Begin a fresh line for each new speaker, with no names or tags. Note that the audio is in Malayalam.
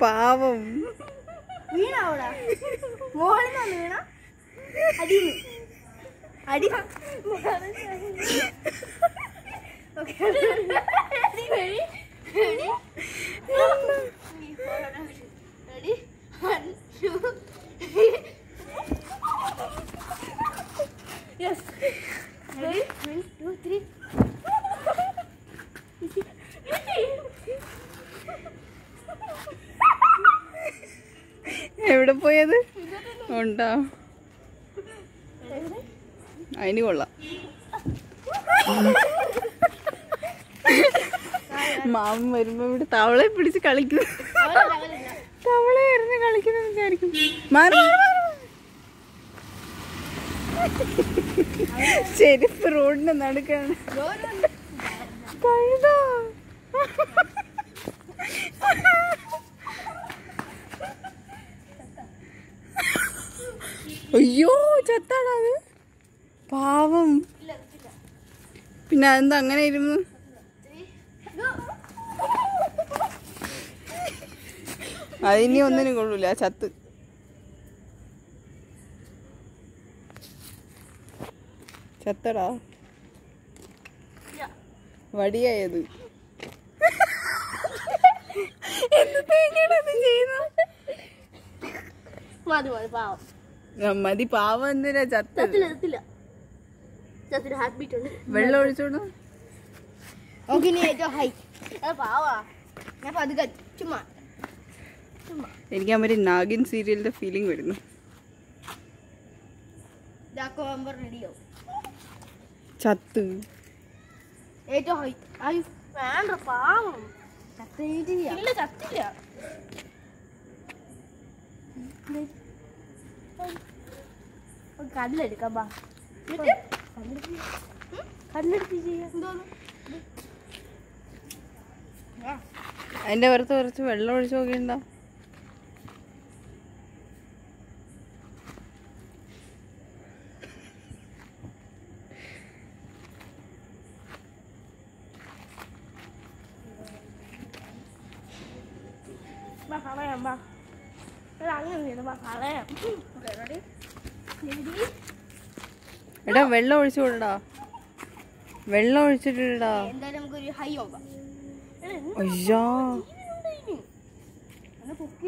പാവം
വീണ അവിടെ മോളിൽ നിന്ന് വീണ അടി അടി Okay. Ready, ready, ready. Ready? One, two, three. Yes. Ready? One, two, three.
എവിടെ പോയത് ഉണ്ടോ അതിന് കൊള്ളാം മാമൻ വരുമ്പോ ഇവിടെ തവളെ പിടിച്ച് കളിക്കുന്നു തവളെ എറിഞ്ഞ് കളിക്കുന്നു വിചാരിക്കും മാറി മാറി, മാറി. ചെരുപ്പ് റോഡിന്റെ നടുക്കാണ് കഴുതാ അയ്യോ ചത്താടാ അത് പാവം പിന്നെ അതെന്താ അങ്ങനെ ഇരുന്നു അതിനി ഒന്നിനും കൊള്ളൂല ആ ചത്ത് ചത്തടാ വടിയായത് എന്ത് തേങ്ങയാണ് അത് ചെയ്യുന്നത്
മതി മതി പാവം
ആ, മതി പാവം എന്തിനാ ചത്ത്
ചത്തില്ല ചത്തില്ല ചത്തിന് ഹാർട്ട് ബീറ്റ് ഉണ്ട്
വെള്ളം ഒഴിച്ചോടു
ഓക്കെ ഇനി ഏറ്റവും ഹൈ അത് പാവാ ഞാൻ പതുക്കെ ചുമ്മാ ചുമ്മാ
എനിക്ക് ആ മറ്റേ നാഗിൻ സീരിയലിന്റെ ഫീലിംഗ് വരുന്നു
ഇതാക്കോ മെമ്പർ റെഡിയാവും
ചത്ത്
ഏറ്റവും ഹൈ ഐ വേണ്ട പാവം ഇല്ല ചത്തില്ല കല്ലെടുക്കാം ബാ കല്ലെടുത്ത് ചെയ്യാം
അതിന്റെ പുറത്ത് കുറച്ച് വെള്ളം ഒഴിച്ചു നോക്കിണ്ടോ
ബാ കളയാം ബാ എടാ, അങ്ങനെ ചെയ്യണം, ബാ കളയാം ready? Ready?
എടാ വെള്ളം ഒഴിച്ചു വിടടാ വെള്ളം ഒഴിച്ചിട്ടിടാ
എന്തായാലും നമുക്കൊരു ഹൈ നോക്കാം
അയ്യാ
ഇനി